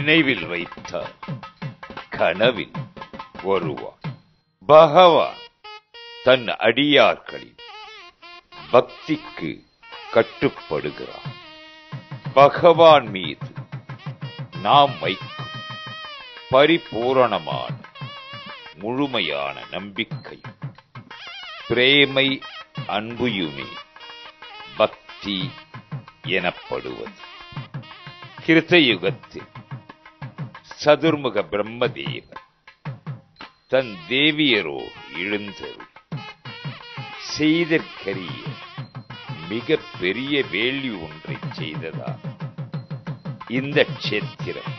நினைவில் வைத்தார் கனவில் வருவார் பகவான் தன் அடியார்களின் பக்திக்கு கட்டுப்படுகிறார் பகவான் மீது நாம் வைக்கும் பரிபூரணமான முழுமையான நம்பிக்கை பிரேமை அன்புயுமே பக்தி எனப்படுவது கிருத்தயுகத்தில் சதுர்முக பிரம்மதேவர் தன் தேவியரோ எழுந்தருள் செய்தற்கரிய மிக பெரிய வேள்வி ஒன்றை செய்ததால் இந்த க்ஷேத்திரம்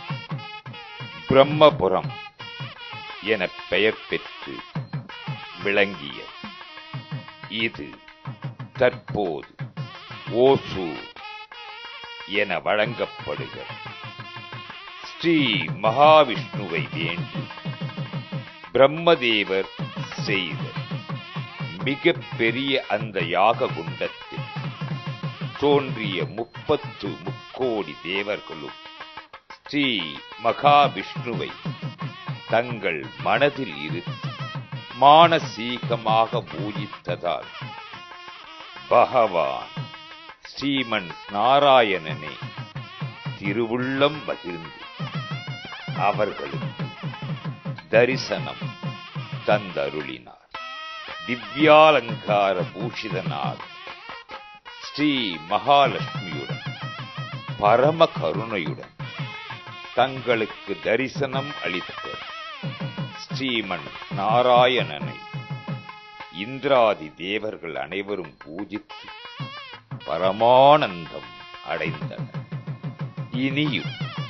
பிரம்மபுரம் என பெயர் பெற்று விளங்கியது இது தற்போது ஓசூர் என வழங்கப்படுகிறது ஸ்ரீ மகாவிஷ்ணுவை வேண்டி பிரம்மதேவர் செய்த மிக பெரிய அந்த யாக குண்டத்தில் தோன்றிய முப்பத்து முக்கோடி தேவர்களும் ஸ்ரீ மகாவிஷ்ணுவை தங்கள் மனதில் இருத்தி மானசீகமாக பூஜித்ததால் பகவான் ஸ்ரீமன் நாராயணனே திருவுள்ளம் மகிழ்ந்து அவர்களுக்கு தரிசனம் தந்தருளினார் திவ்யாலங்கார பூஷிதனாக ஸ்ரீ மகாலட்சுமியுடன் பரம கருணையுடன் தங்களுக்கு தரிசனம் அளித்த ஸ்ரீமன் நாராயணனை இந்திராதி தேவர்கள் அனைவரும் பூஜித்து பரமானந்தம் அடைந்தனர் இனியும்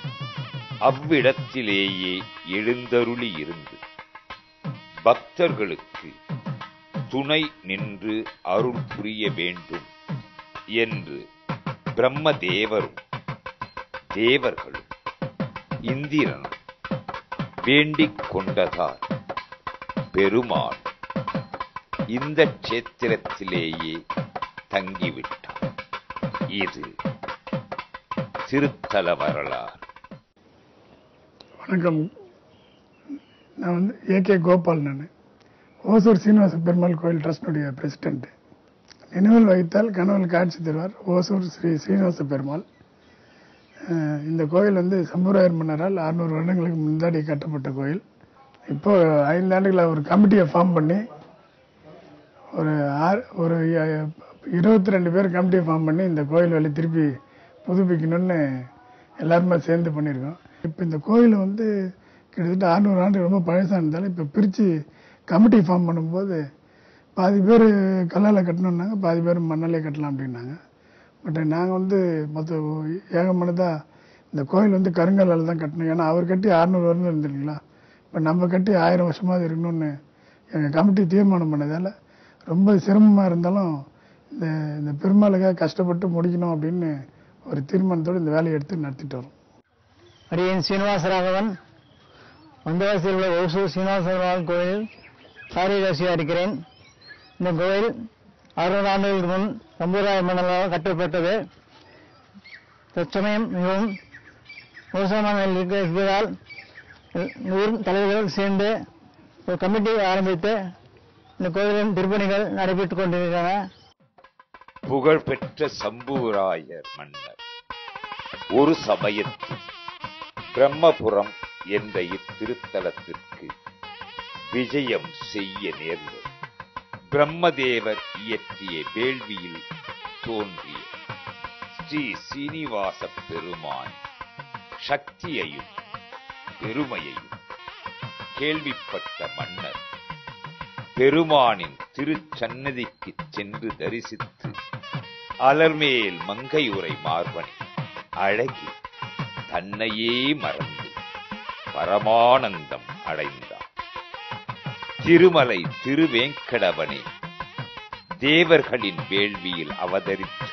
அவ்விடத்திலேயே எழுந்தருளி இருந்து பக்தர்களுக்கு துணை நின்று அருள் புரிய வேண்டும் என்று பிரம்மதேவரும் தேவர்களும் இந்திரனும் வேண்டிக் கொண்டதால் பெருமாள் இந்த க்ஷேத்திரத்திலேயே தங்கிவிட்டார் இது திருத்தல வரலாறு வணக்கம் நான் வந்து ஏகே கோபால் நான் ஓசூர் சீனிவாச பெருமாள் கோயில் ட்ரஸ்டினுடைய பிரசிடென்ட் நினைவில் வைத்தால் கனவில் காட்சி தருவார் ஓசூர் ஸ்ரீ ஸ்ரீனிவாச பெருமாள் அஹ் இந்த கோயில் வந்து சம்புராயர் மன்னரால் அறுநூறு வருடங்களுக்கு முன்னாடி கட்டப்பட்ட கோயில் இப்போ ஐந்து ஆண்டுகளாக ஒரு கமிட்டியை ஃபார்ம் பண்ணி ஒரு ஆறு ஒரு இருபத்தி ரெண்டு பேர் கமிட்டியை ஃபார்ம் பண்ணி இந்த கோயில் வேலை திருப்பி புதுப்பிக்கணும்னு எல்லாருமே சேர்ந்து பண்ணியிருக்கோம் இப்போ இந்த கோயில் வந்து கிட்டத்தட்ட அறுநூறு ஆண்டு ரொம்ப பழசாக இருந்தாலும் இப்போ பிரித்து கமிட்டி ஃபார்ம் பண்ணும்போது பாதி பேர் கல்லால் கட்டணுன்னாங்க பாதி பேர் மண்ணாலே கட்டலாம் அப்படின்னாங்க பட் நாங்கள் வந்து மொத்த ஏகமானதாக இந்த கோயில் வந்து கருங்கல்லால் தான் கட்டணும் ஏன்னா அவர் கட்டி அறுநூறு வருடம் இருந்திருங்களா இப்போ நம்ம கட்டி ஆயிரம் வருஷமாவது இருக்கணும்னு எங்கள் கமிட்டி தீர்மானம் பண்ணதால் ரொம்ப சிரமமாக இருந்தாலும் இந்த இந்த பெருமாளுக்காக கஷ்டப்பட்டு முடிக்கணும் அப்படின்னு ஒரு தீர்மானத்தோடு இந்த வேலையை எடுத்து நடத்திட்டு வரோம் அடியேன் சீனிவாசராகவன் வந்தவாசியில் உள்ள ஓசூர் சீனிவாசராகவன் கோயில் காரியதர்சியாக இருக்கிறேன் இந்த கோயில் அறுநூறு ஆண்டுகளுக்கு முன் சம்பிரதாய மண்டலாக கட்டப்பட்டது தற்சமயம் மிகவும் மோசமான நிலையில் இருக்க- இருப்பதால் ஊர் தலைவர்கள் சேர்ந்து ஒரு கமிட்டி ஆரம்பித்து இந்த கோயிலின் திருப்பணிகள் நடைபெற்றுக் கொண்டிருக்கின்றன புகழ்பெற்ற சம்புவராயர் மன்னர் ஒரு சமயத்தில் பிரம்மபுரம் என்ற இத்திருத்தலத்திற்கு விஜயம் செய்ய நேர்ந்தது பிரம்மதேவர் இயற்றிய வேள்வியில் தோன்றிய ஸ்ரீ சீனிவாச பெருமான் சக்தியையும் பெருமையையும் கேள்விப்பட்ட மன்னர் பெருமானின் திருச்சன்னதிக்கு சென்று தரிசித்து அலர்மேல் மங்கையுரை மார்பனை அழகி தன்னையே மறந்து பரமானந்தம் அடைந்தார் திருமலை திருவேங்கடவனே தேவர்களின் வேள்வியில் அவதரித்து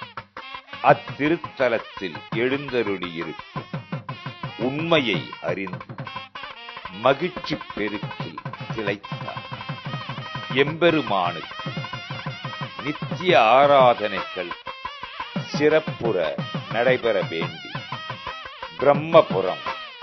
அத்திருத்தலத்தில் எழுந்தருளியிருக்கும் உண்மையை அறிந்து மகிழ்ச்சி பெருக்கில் திளைத்தார் எம்பெருமானுக்கு நித்திய ஆராதனைகள் சிறப்புற நடைபெற வேண்டி பிரம்மபுரம்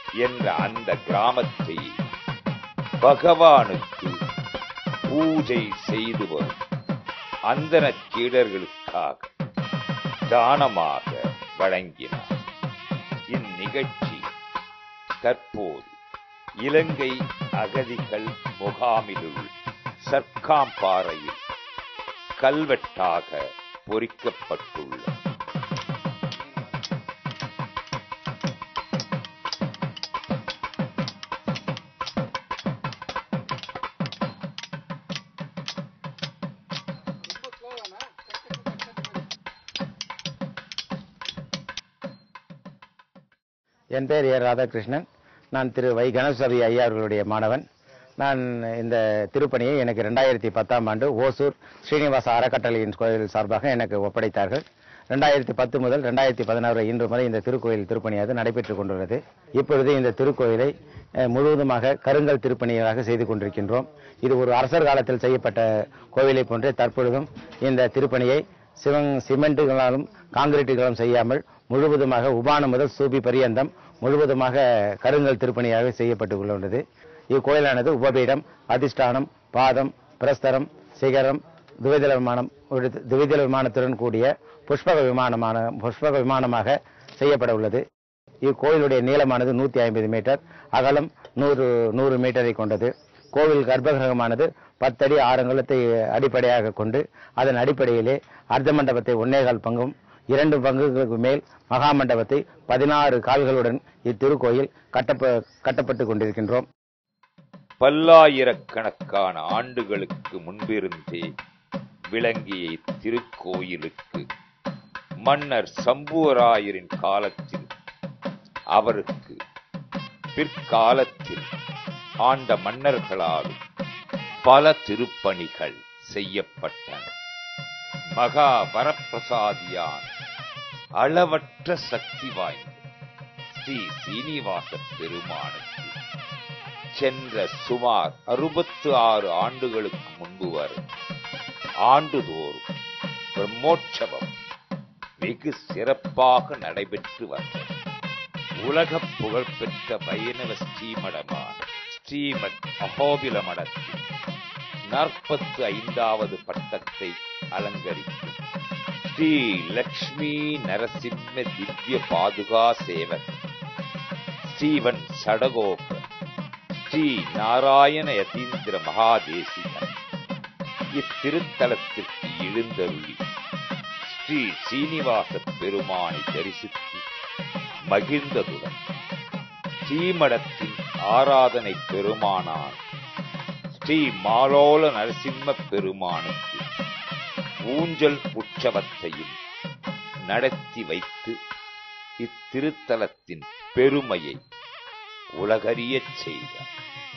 என்ற அந்த கிராமத்தை பகவானுக்கு பூஜை செய்து வரும் அந்தன சீடர்களுக்காக தானமாக வழங்கினார் இந்நிகழ்ச்சி தற்போது இலங்கை அகதிகள் முகாமிலுள் சர்க்காம்பாறையில் கல்வெட்டாக பொறிக்கப்பட்டுள்ளது என் பேர் ஏ ராதாகிருஷ்ணன் நான் திரு வை கணேசவி ஐயா அவர்களுடைய மாணவன் நான் இந்த திருப்பணியை எனக்கு ரெண்டாயிரத்தி பத்தாம் ஆண்டு ஓசூர் ஸ்ரீனிவாச அறக்கட்டளையின் கோயில் சார்பாக எனக்கு ஒப்படைத்தார்கள் ரெண்டாயிரத்தி பத்து முதல் ரெண்டாயிரத்தி பதினாறு இன்று வரை இந்த திருக்கோயில் திருப்பணியானது நடைபெற்றுக் கொண்டுள்ளது இப்பொழுது இந்த திருக்கோயிலை அஹ், முழுவதுமாக கருங்கல் திருப்பணியாக செய்து கொண்டிருக்கின்றோம் இது ஒரு அரசர் காலத்தில் செய்யப்பட்ட கோவிலை போன்றே தற்பொழுதும் இந்த திருப்பணியை சிவங் சிமெண்ட்டுகளாலும் காங்கிரீட்டுகளாலும் செய்யாமல் முழுவதுமாக உபானம் முதல் சூபி பரியந்தம் முழுவதுமாக கருங்கல் திருப்பணியாக செய்யப்பட்டு உள்ளது இக்கோயிலானது உபபீடம் அதிஷ்டானம் பாதம் பிரஸ்தரம் சிகரம் துவைதள விமானம் ஒரு துவைதள விமானத்துடன் கூடிய புஷ்பக விமானமான புஷ்பக விமானமாக செய்யப்பட உள்ளது இக்கோயிலுடைய நீளமானது நூத்தி ஐம்பது மீட்டர் அகலம் நூறு நூறு மீட்டரை கொண்டது கோவில் கர்ப்பகிரகமானது பத்தடி ஆறங்குளத்தை அடிப்படையாக கொண்டு அதன் அடிப்படையிலே அர்த்த மண்டபத்தை ஒன்னேகால் பங்கும் இரண்டு பங்குகளுக்கு மேல் மகா மண்டபத்தை பதினாறு கால்களுடன் இத்திருக்கோயில் கட்டப்ப கட்டப்பட்டுக் கொண்டிருக்கின்றோம் பல்லாயிரக்கணக்கான ஆண்டுகளுக்கு முன்பிருந்தே விளங்கிய இத்திருக்கோயிலுக்கு மன்னர் சம்புவராயரின் காலத்தில் அவருக்கு பிற்காலத்தில் ஆண்ட மன்னர்களாலும் பல திருப்பணிகள் செய்யப்பட்டன மகா வரப்பிரசாதியான் அளவற்ற சக்தி வாய்ந்த ஸ்ரீ சீனிவாச பெருமானுக்கு சென்ற சுமார் அறுபத்து ஆறு ஆண்டுகளுக்கு முன்பு வரை ஆண்டுதோறும் பிரம்மோற்சவம் வெகு சிறப்பாக நடைபெற்று வந்தது உலக புகழ்பெற்ற வைணவ ஸ்ரீமடமான ஸ்ரீமத் அகோபில மடத்தில் நாற்பத்து ஐந்தாவது பட்டத்தை அலங்கரிக்கும் ஸ்ரீ லக்ஷ்மி நரசிம்ம திவ்ய பாதுகா சேவக் ஸ்ரீவன் சடகோப ஸ்ரீ நாராயண யதீந்திர மகாதேசிகன் இத்திருத்தலத்திற்கு எழுந்தருளி ஸ்ரீ சீனிவாச பெருமானை தரிசித்து மகிழ்ந்ததுடன் ஸ்ரீமடத்தின் ஆராதனை பெருமானார் ஸ்ரீ மாலோல நரசிம்ம பெருமானுக்கு ஊஞ்சல் உற்சவத்தையும் நடத்தி வைத்து இத்திருத்தலத்தின் பெருமையை உலகறியச் செய்தார்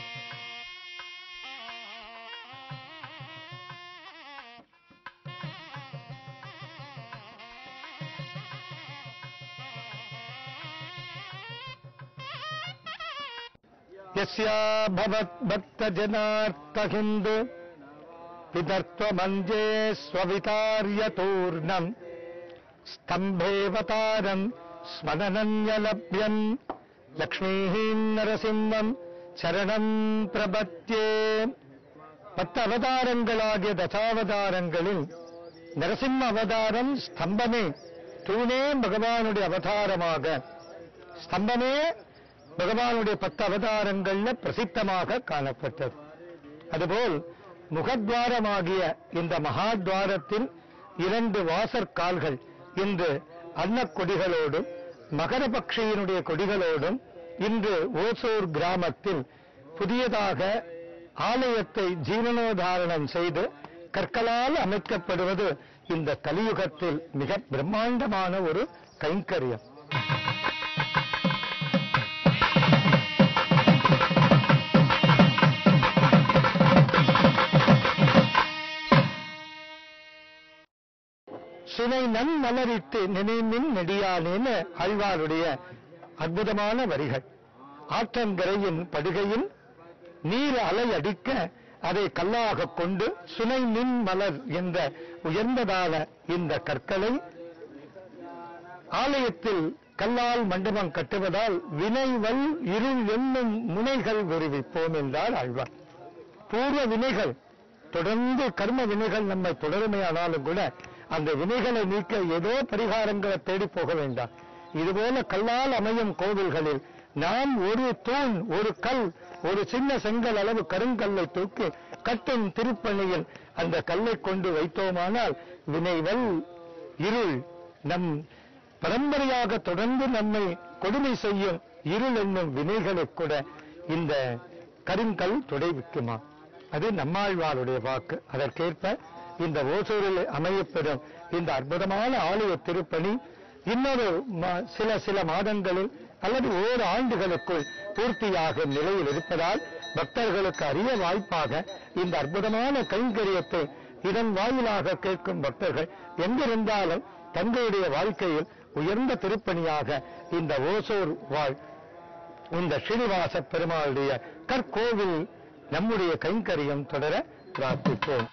यस्याभवद्भक्तजनार्थहिन्दु पितर्त्वमञ्जे स्ववितार्यतूर्णम् स्तम्भेवतारम् स्मननन्यलभ्यम् லக்ஷ்மீ நரசிம்மம் சரணம் பிரபத்தியே பத்து அவதாரங்களாகிய தசாவதாரங்களில் நரசிம்ம அவதாரம் ஸ்தம்பமே தூணே பகவானுடைய அவதாரமாக ஸ்தம்பமே பகவானுடைய பத்து அவதாரங்கள்ல பிரசித்தமாக காணப்பட்டது அதுபோல் முகத்வாரமாகிய இந்த மகாத்வாரத்தில் இரண்டு வாசற்கால்கள் இன்று அன்னக் கொடிகளோடும் மகர பக்ஷியினுடைய கொடிகளோடும் இன்று ஓசூர் கிராமத்தில் புதியதாக ஆலயத்தை ஜீவனோதாரணம் செய்து கற்களால் அமைக்கப்படுவது இந்த கலியுகத்தில் மிக பிரம்மாண்டமான ஒரு கைங்கரியம் சுனை நன் மலரிட்டு நினைமின் நெடியானேன்னு ஆழ்வாருடைய அற்புதமான வரிகள் ஆற்றங்கரையின் படுகையில் நீர் அலை அடிக்க அதை கல்லாக கொண்டு சுனை நின் மலர் என்ற உயர்ந்ததான இந்த கற்களை ஆலயத்தில் கல்லால் மண்டபம் கட்டுவதால் வினைவல் இருள் என்னும் முனைகள் விரிவிப்போம் என்றார் ஆழ்வார் பூர்வ வினைகள் தொடர்ந்து கர்ம வினைகள் நம்மை தொடருமையானாலும் கூட அந்த வினைகளை நீக்க ஏதோ பரிகாரங்களை தேடி போக வேண்டாம் இதுபோல கல்லால் அமையும் கோவில்களில் நாம் ஒரு தூண் ஒரு கல் ஒரு சின்ன செங்கல் அளவு கருங்கல்லை தூக்கி கட்டும் திருப்பணியில் அந்த கல்லை கொண்டு வைத்தோமானால் வினைவல் இருள் நம் பரம்பரையாக தொடர்ந்து நம்மை கொடுமை செய்யும் இருள் என்னும் வினைகளை கூட இந்த கருங்கல் துடைவிக்குமா அது நம்மாழ்வாருடைய வாக்கு அதற்கேற்ப இந்த ஓசூரில் அமையப்பெறும் இந்த அற்புதமான ஆலய திருப்பணி இன்னொரு ம- சில சில மாதங்களில் அல்லது ஓர் ஆண்டுகளுக்குள் பூர்த்தியாகும் நிலையில் இருப்பதால் பக்தர்களுக்கு அரிய வாய்ப்பாக இந்த அற்புதமான கைங்கரியத்தை இதன் வாயிலாக கேட்கும் பக்தர்கள் எங்கிருந்தாலும் தங்களுடைய வாழ்க்கையில் உயர்ந்த திருப்பணியாக இந்த ஓசூர் வாழ் இந்த ஸ்ரீனிவாச பெருமாளுடைய கற்கோவில் நம்முடைய கைங்கரியம் தொடர பிரார்த்திப்போம்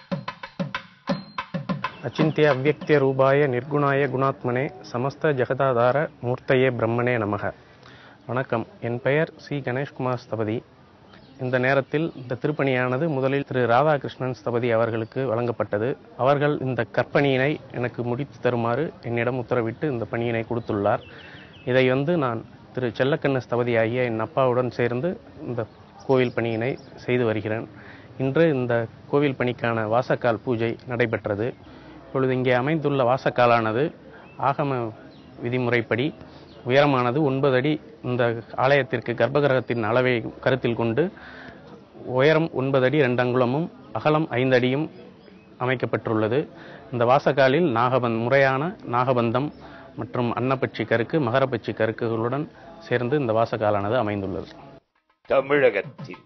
அச்சிந்திய அவ்வக்திய ரூபாய நிர்குணாய குணாத்மனே சமஸ்த ஜெகதாதார மூர்த்தயே பிரம்மனே நமக வணக்கம் என் பெயர் சி கணேஷ்குமார் ஸ்தபதி இந்த நேரத்தில் இந்த திருப்பணியானது முதலில் திரு ராதாகிருஷ்ணன் ஸ்தபதி அவர்களுக்கு வழங்கப்பட்டது அவர்கள் இந்த கற்பணியினை எனக்கு முடித்து தருமாறு என்னிடம் உத்தரவிட்டு இந்த பணியினை கொடுத்துள்ளார் இதை வந்து நான் திரு செல்லக்கண்ண ஸ்தபதி ஆகிய என் அப்பாவுடன் சேர்ந்து இந்த கோவில் பணியினை செய்து வருகிறேன் இன்று இந்த கோவில் பணிக்கான வாசக்கால் பூஜை நடைபெற்றது இப்பொழுது இங்கே அமைந்துள்ள வாசக்காலானது ஆகம விதிமுறைப்படி உயரமானது ஒன்பது அடி இந்த ஆலயத்திற்கு கர்ப்பகிரகத்தின் அளவை கருத்தில் கொண்டு உயரம் ஒன்பது அடி ரெண்டு அங்குலமும் அகலம் ஐந்து அடியும் அமைக்கப்பட்டுள்ளது இந்த வாசக்காலில் நாகபந்த் முறையான நாகபந்தம் மற்றும் அன்னப்பட்சி கருக்கு மகரப்பட்சி கருக்குகளுடன் சேர்ந்து இந்த வாசக்காலானது அமைந்துள்ளது தமிழகத்தில்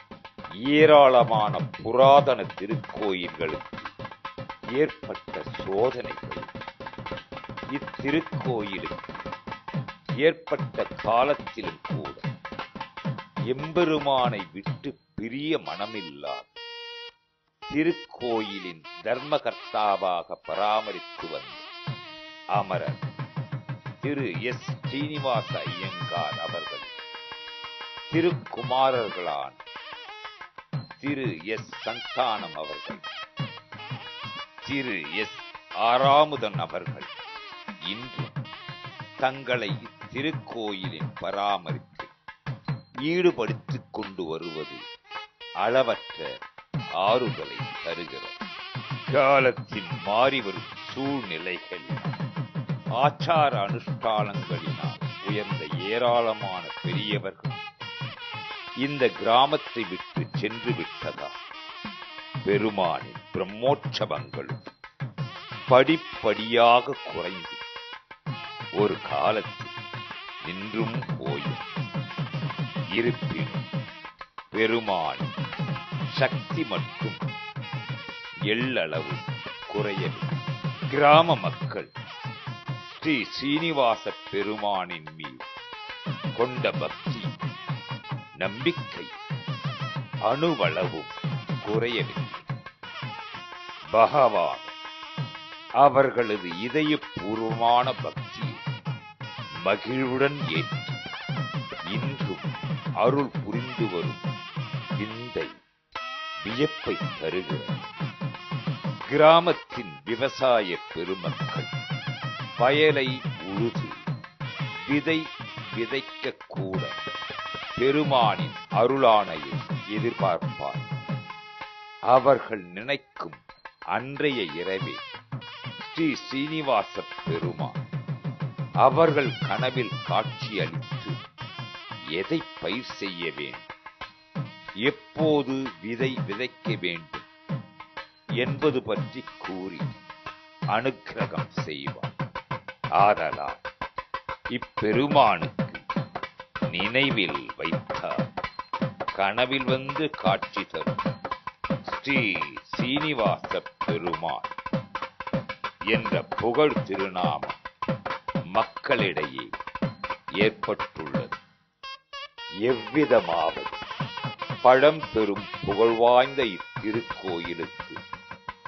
ஏராளமான புராதன திருக்கோயில்களுக்கு ஏற்பட்ட சோதனைகள் இத்திருக்கோயிலுக்கு ஏற்பட்ட காலத்திலும் கூட எம்பெருமானை விட்டு பிரிய மனமில்லாத திருக்கோயிலின் தர்மகர்த்தாவாக பராமரித்து வந்த அமரர் திரு எஸ் ஸ்ரீனிவாச ஐயங்கார் அவர்கள் திருக்குமாரர்களான திரு எஸ் சந்தானம் அவர்கள் திரு எஸ் ஆறாமுதன் அவர்கள் இன்று தங்களை இத்திருக்கோயிலின் பராமரிப்பில் ஈடுபடுத்திக் கொண்டு வருவது அளவற்ற ஆறுதலை தருகிறது காலத்தின் மாறி வரும் சூழ்நிலைகளில் ஆச்சார அனுஷ்டானங்களினால் உயர்ந்த ஏராளமான பெரியவர்கள் இந்த கிராமத்தை விட்டு சென்று விட்டதா பெருமானின் பிரம்மோற்சவங்களும் படிப்படியாக குறைந்து ஒரு காலத்தில் நின்றும் போயும் இருப்பினும் பெருமானின் சக்தி மட்டும் எள்ளளவு குறையவில்லை கிராம மக்கள் ஸ்ரீ சீனிவாச பெருமானின் மீது கொண்ட பக்தி நம்பிக்கை அணுவளவும் குறையவில்லை பகவான் அவர்களது இதயபூர்வமான பக்தியை மகிழ்வுடன் ஏற்றி இன்றும் அருள் புரிந்து வரும் விந்தை வியப்பை தருகிறது கிராமத்தின் விவசாய பெருமக்கள் வயலை உழுது விதை விதைக்க கூட பெருமானின் அருளானையை எதிர்பார்ப்பார் அவர்கள் நினைக்கும் அன்றைய இரவே ஸ்ரீ சீனிவாச பெருமான் அவர்கள் கனவில் காட்சியளித்து எதை பயிர் செய்ய வேண்டும் எப்போது விதை விதைக்க வேண்டும் என்பது பற்றி கூறி அனுக்கிரகம் செய்வார் ஆதலால் இப்பெருமானுக்கு நினைவில் வைத்தார் கனவில் வந்து காட்சி தரும் ஸ்ரீ சீனிவாச பெருமான் என்ற புகழ் திருநாமம் மக்களிடையே ஏற்பட்டுள்ளது எவ்விதமாவது பழம்பெரும் புகழ்வாய்ந்த இத்திருக்கோயிலுக்கு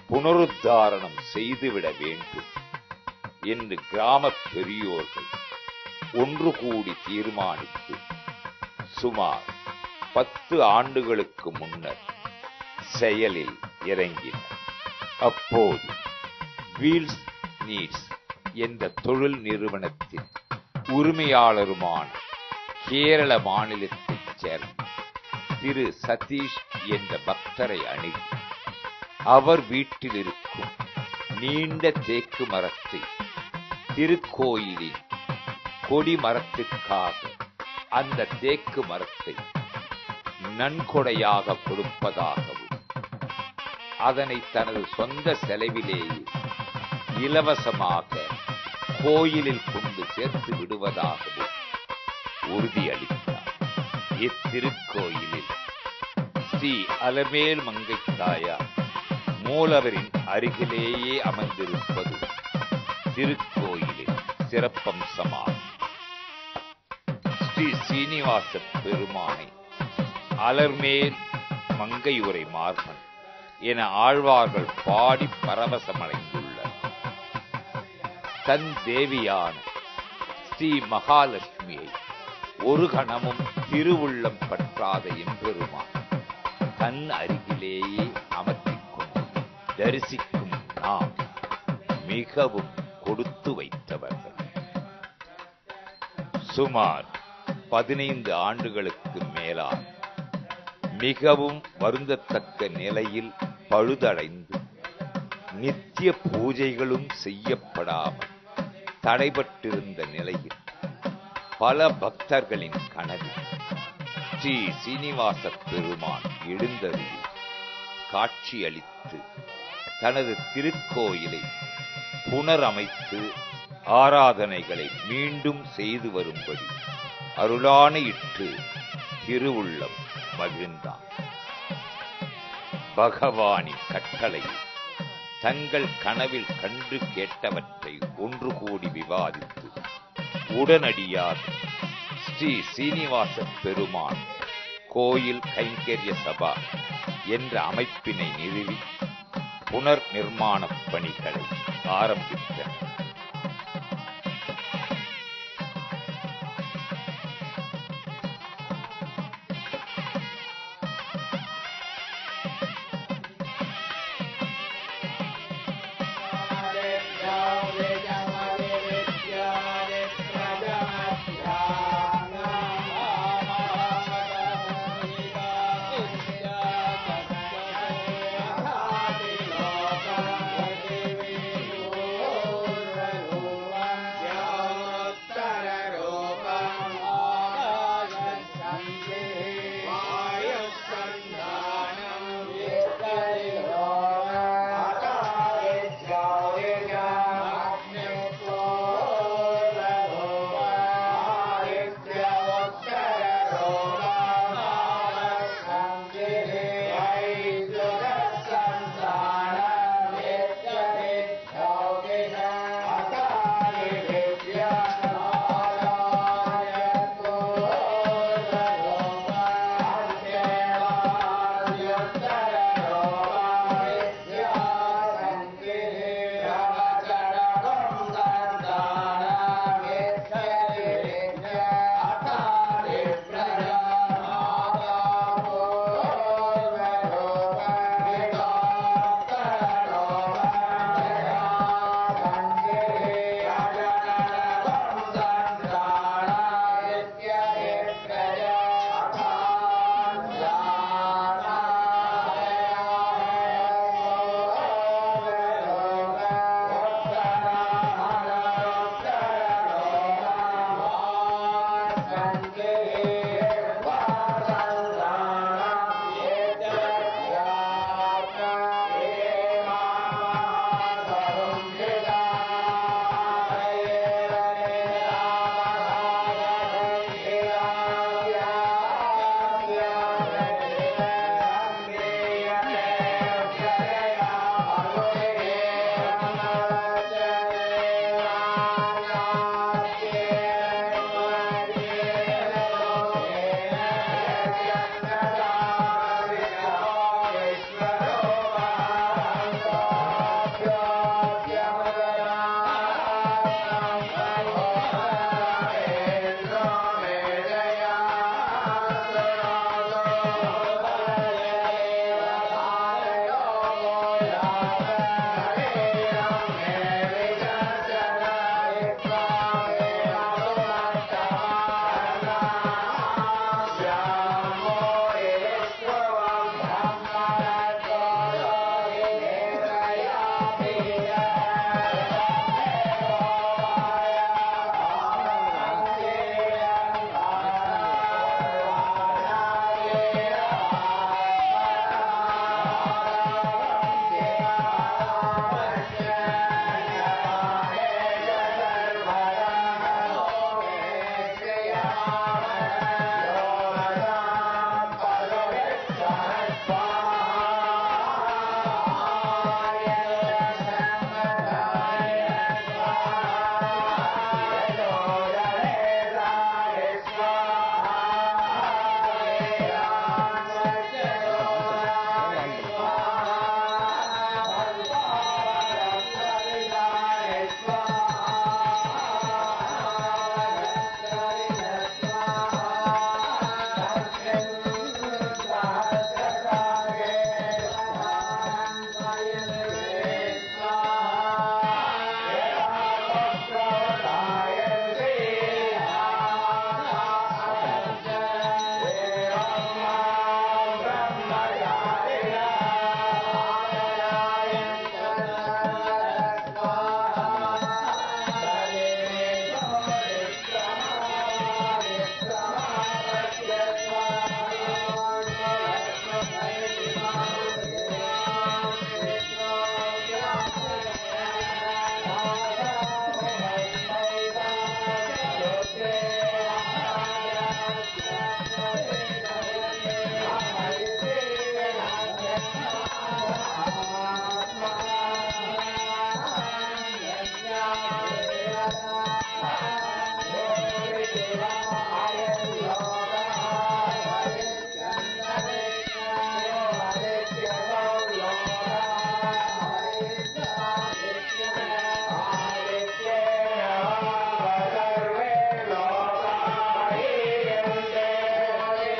புனருத்தாரணம் செய்துவிட வேண்டும் என்று கிராம பெரியோர்கள் ஒன்று கூடி தீர்மானித்து சுமார் பத்து ஆண்டுகளுக்கு முன்னர் செயலில் இறங்கினர் அப்போது வீல்ஸ் நீட்ஸ் என்ற தொழில் நிறுவனத்தின் உரிமையாளருமான கேரள மாநிலத்தைச் சேர்ந்த திரு சதீஷ் என்ற பக்தரை அணுகி அவர் வீட்டில் இருக்கும் நீண்ட தேக்கு மரத்தை திருக்கோயிலின் கொடி மரத்துக்காக அந்த தேக்கு மரத்தை நன்கொடையாக கொடுப்பதாகவும் அதனை தனது சொந்த செலவிலேயே இலவசமாக கோயிலில் கொண்டு சேர்த்து விடுவதாகவும் உறுதியளித்தார் இத்திருக்கோயிலில் ஸ்ரீ அலமேல் மங்கைத்தாயார் மூலவரின் அருகிலேயே அமர்ந்திருப்பது திருக்கோயிலின் சிறப்பம்சமாகும் ஸ்ரீ சீனிவாச பெருமானை அலர்மேல் மங்கையுரை மார்பன் என ஆழ்வார்கள் பாடி பரவசமடைந்துள்ளனர் தன் தேவியான ஸ்ரீ மகாலட்சுமியை ஒரு கணமும் திருவுள்ளம் பற்றாத எம்பெருமான் தன் அருகிலேயே அமர்த்திக் கொண்டு தரிசிக்கும் நாம் மிகவும் கொடுத்து வைத்தவர்கள் சுமார் பதினைந்து ஆண்டுகளுக்கு மேலாக மிகவும் வருந்தத்தக்க நிலையில் பழுதடைந்து நித்திய பூஜைகளும் செய்யப்படாமல் தடைபட்டிருந்த நிலையில் பல பக்தர்களின் கனவில் ஸ்ரீ சீனிவாச பெருமான் எழுந்தருளி காட்சியளித்து தனது திருக்கோயிலை புனரமைத்து ஆராதனைகளை மீண்டும் செய்து வரும்படி அருளானையிட்டு திருவுள்ளம் மகிழ்ந்தான் பகவானின் கட்டளையில் தங்கள் கனவில் கண்டு கேட்டவற்றை ஒன்று கூடி விவாதித்து உடனடியாக ஸ்ரீ சீனிவாச பெருமான் கோயில் கைங்கரிய சபா என்ற அமைப்பினை நிறுவி புனர் நிர்மாணப் பணிகளை ஆரம்பித்தனர்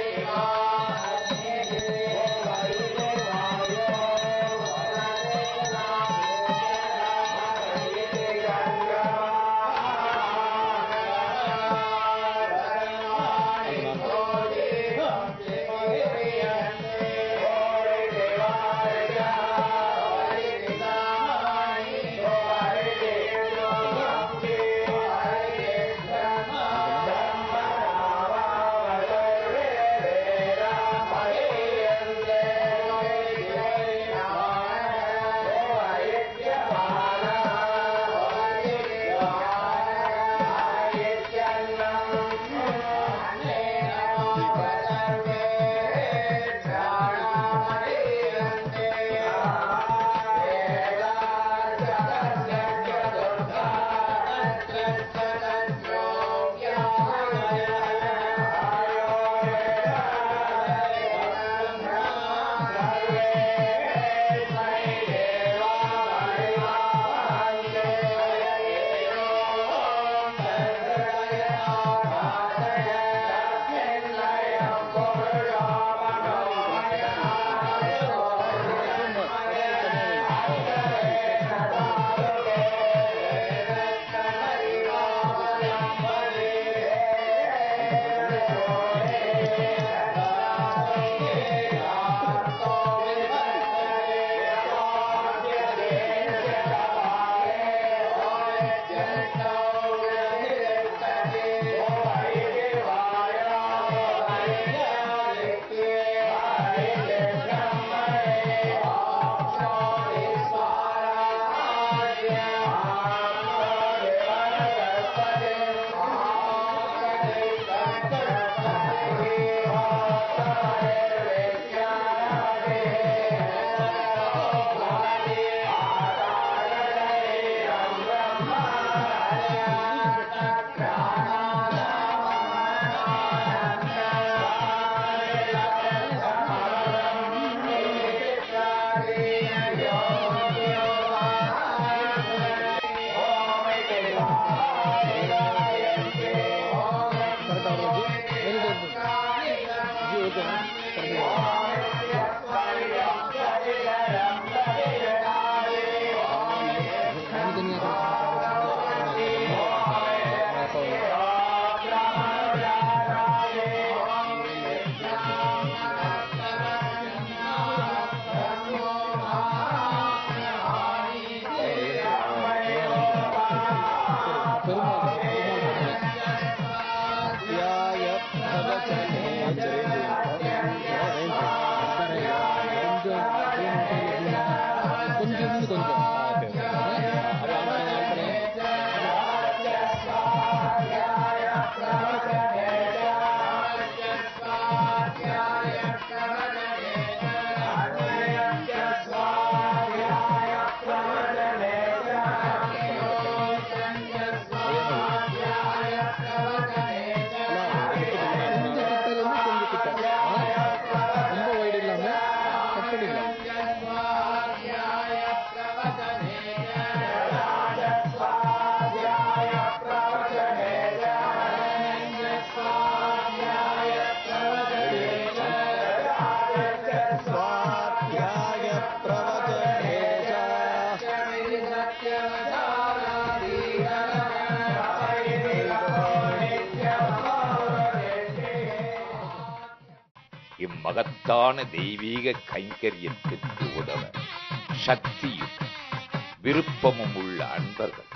இம்மகத்தான தெய்வீக கைங்கரியத்திற்கு உதவ சக்தியும் விருப்பமும் உள்ள அன்பர்கள்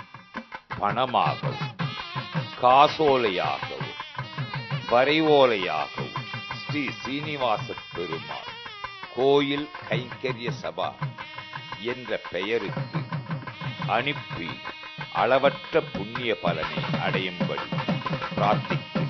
பணமாகவும் காசோலையாகவும் வரைவோலையாகவும் ஸ்ரீ சீனிவாச பெருமாள் கோயில் கைங்கரிய சபா என்ற பெயருக்கு அனுப்பி அளவற்ற புண்ணிய பலனை அடையும்படி பிரார்த்திக்கிறேன்